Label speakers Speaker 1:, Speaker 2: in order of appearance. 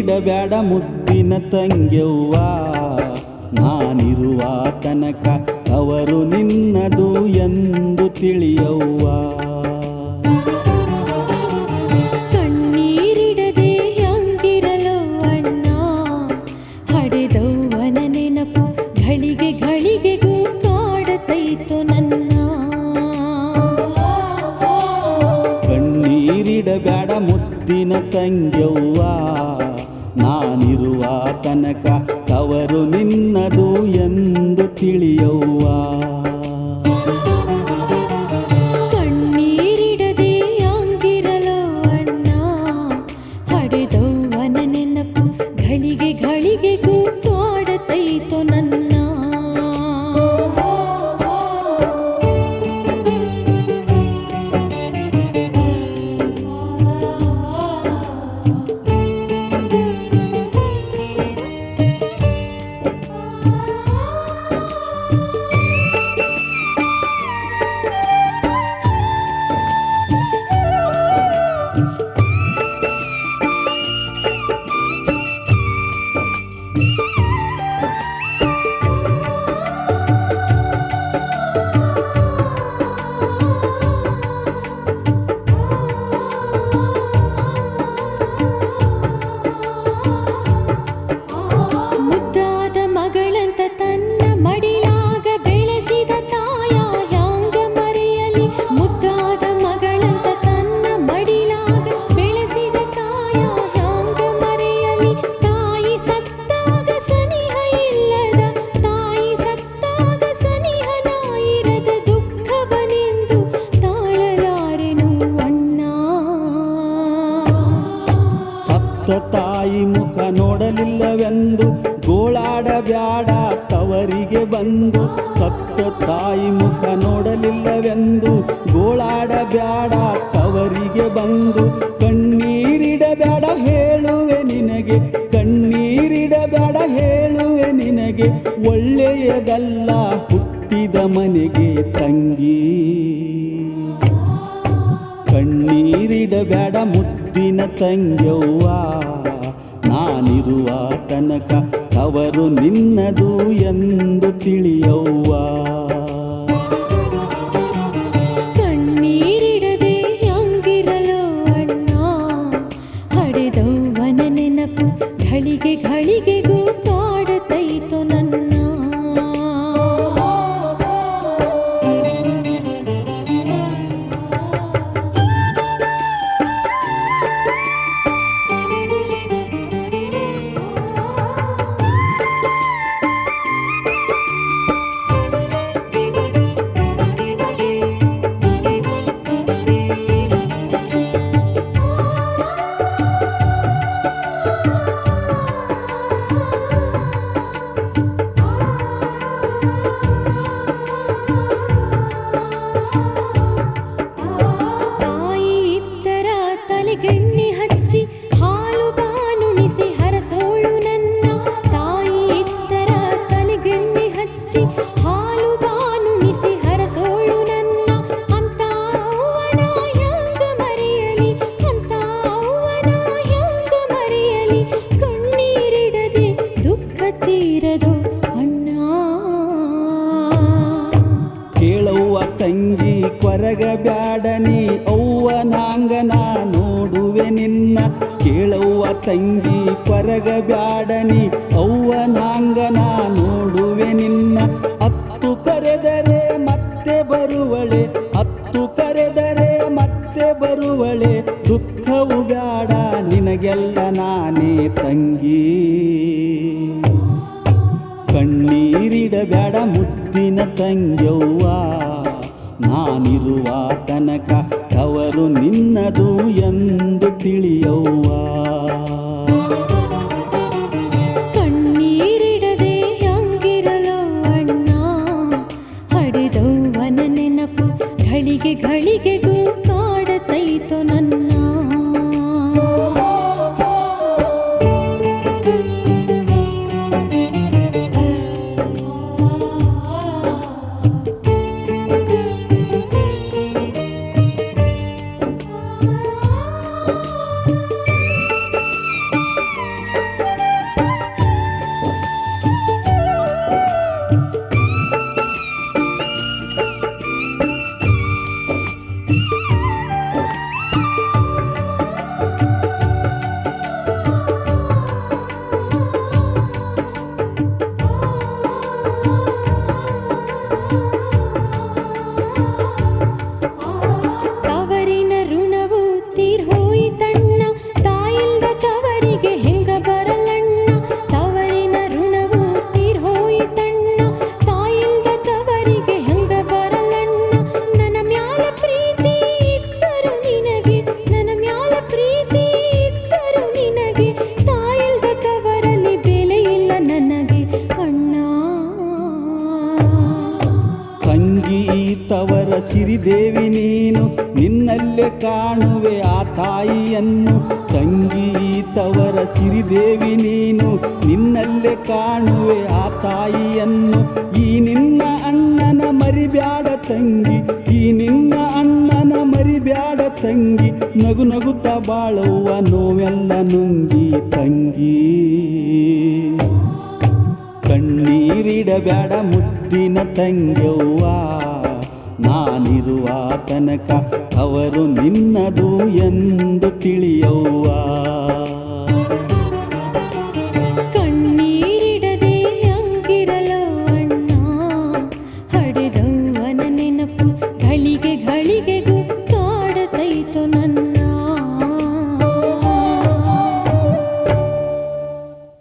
Speaker 1: ಕಣ್ಣೀರಿಡಬೇಡ ಮುದ್ದಿನ ತಂಗ್ಯವ್ವ ನಾನಿರುವ ತನಕ ಅವರು ನಿನ್ನದು ಎಂದು ತಿಳಿಯವ್ವ
Speaker 2: ಕಣ್ಣೀರಿಡದೆ ಹಂಗಿರಲು ಅಣ್ಣ ಹಡೆದವ್ವನ ನೆನಪು ಘಳಿಗೆ ಘಳಿಗೆಗೂ ಕಾಡತೈತು ನನ್ನ
Speaker 1: ಕಣ್ಣೀರಿಡಬೇಡ ಮುದ್ದಿನ ತಂಗ್ಯವ್ವ ನಾನಿರುವ ತನಕ ಅವರು ನಿನ್ನದು ಎಂದು ತಿಳಿಯವ್ವ
Speaker 2: ಕಣ್ಣೀರಿಡದೆ ಹಂಗಿರಲು ಅಣ್ಣ ಹಡೆದವ್ವನ ನೆನಪು ಘಳಿಗೆ ಘಳಿಗೆಗೂ ಕಾಡತೈತು ನನ್ನ ಮುದ್ದಾದ ಮಗಳಂತ ತನ್ನ ಮಡಿಯಾಗ ಬೆಳೆಸಿದ ತಾಯ ಹ್ಯಾಂಗ ಮರೆಯಲಿ ಮುದ್ದಾದ ಮಗಳಂತ ತನ್ನ ಮಡಿಲಾಗ ಬೆಳೆಸಿದ ತಾಯ ಹ್ಯಾಂಗ ಮರೆಯಲಿ ತಾಯಿ ಸತ್ತಾಗ ಸನಿಹ ಇಲ್ಲದ ತಾಯಿ ಸತ್ತಾಗ ಸನಿಹ ನಾಯಿರದ ದುಃಖವನೆಂದು ತಾಳಲಾರೆನು ಅಣ್ಣ
Speaker 1: ಸತ್ತ ತಾಯಿ ಮುಖ ನೋಡಲಿಲ್ಲವೆಂದು ಗೋಳಾಡಬ್ಯಾಡ ತವರಿಗೆ ಬಂದು ಸತ್ತ ತಾಯಿ ಮುಖ ನೋಡಲಿಲ್ಲವೆಂದು ಗೋಳಾಡಬ್ಯಾಡ ತವರಿಗೆ ಬಂದು ಕಣ್ಣೀರಿಡಬೇಡ ಹೇಳುವೆ ನಿನಗೆ ಕಣ್ಣೀರಿಡಬೇಡ ಹೇಳುವೆ ನಿನಗೆ ಒಳ್ಳೆಯದಲ್ಲ ಹುಟ್ಟಿದ ಮನೆಗೆ ತಂಗಿ ಕಣ್ಣೀರಿಡಬೇಡ ಮುದ್ದಿನ ತಂಗ್ಯವ್ವ ನಾನಿರುವ ತನಕ ಅವರು ನಿನ್ನದು ಎಂದು ತಿಳಿಯವ್ವ
Speaker 2: ಕಣ್ಣೀರಿಡದೆ ಹಂಗಿರಲು ಅಣ್ಣ ಹಡೆದವ್ವನ ನೆನಪು ಘಳಿಗೆ ಘಳಿಗೆಗೂ ಕಾಡತೈತು ನನ್ನ ತಾಯಿ ಇತ್ತರ ತಲೆಗೆಣ್ಣೆ ಹಚ್ಚಿ ಹಾಲು ಬಾನುಣಿಸಿ ಹರಸೋಳು ನನ್ನ ತಾಯಿ ಇತ್ತರ ತಲೆಗೆಣ್ಣೆ ಹಚ್ಚಿ ಹಾಲು ಬಾನುಣಿಸಿ ಹರಸೋಳು ನನ್ನ ಅಂತ ಅವ್ವನ ಹ್ಯಾಂಗ ಮರೆಯಲಿ ಅಂತ ಅವ್ವನ ಹ್ಯಾಂಗ ಮರೆಯಲಿ ಕಣ್ಣೀರಿಡದೆ ದುಃಖ ತೀರದು ಅಣ್ಣ
Speaker 1: ಕೇಳವ್ವ ತಂಗಿ ಕೊರಗ ಬ್ಯಾಡನಿ ಅವ್ವನಾಂಗನ ನೋಡುವೆ ನಿನ್ನ ಕೇಳವ್ವ ತಂಗಿ ಕೊರಗ ಬ್ಯಾಡನಿ ಅವ್ವನಾಂಗನ ನೋಡುವೆ ನಿನ್ನ ಹತ್ತು ಕರೆದರೆ ಮತ್ತೆ ಬರುವಳೆ ಹತ್ತು ಕರೆದರೆ ಮತ್ತೆ ಬರುವಳೆ ದುಃಖವು ಬ್ಯಾಡ ನಿನಗೆಲ್ಲ ನಾನೇ ತಂಗಿ ಕಣ್ಣೀರಿಡಬೇಡ ಮುದ್ದಿನ ತಂಗ್ಯವ್ವ ನಾನಿರುವ ತನಕ ಅವರು ನಿನ್ನದು ಎಂದು ತಿಳಿಯವ್ವ
Speaker 2: ಕಣ್ಣೀರಿಡದೆ ಹಂಗಿರಲು ಅಣ್ಣ ಹಡೆದವ್ವನ ನೆನಪು ಘಳಿಗೆ ಘಳಿಗೆಗೂ ಕಾಡತೈತು ನನ್ನ
Speaker 1: ಕಾಣುವೆ ಆ ತಾಯಿಯನ್ನು ತಂಗಿ ತವರ ಸಿರಿದೇವಿ ನೀನು ನಿನ್ನಲ್ಲೇ ಕಾಣುವೆ ಆ ತಾಯಿಯನ್ನು ಈ ನಿನ್ನ ಅಣ್ಣನ ಮರಿಬ್ಯಾಡ ತಂಗಿ ಈ ನಿನ್ನ ಅಣ್ಣನ ಮರಿಬ್ಯಾಡ ತಂಗಿ ನಗು ನಗುತ್ತ ಬಾಳುವ ನೋವೆಲ್ಲ ನುಂಗಿ ತಂಗಿ ಕಣ್ಣೀರಿಡಬ್ಯಾಡ ಮುದ್ದಿನ ತಂಗ್ಯವ್ವ ನಾನಿರುವ ತನಕ ಅವರು ನಿನ್ನದು ಎಂದು ತಿಳಿಯವ್ವ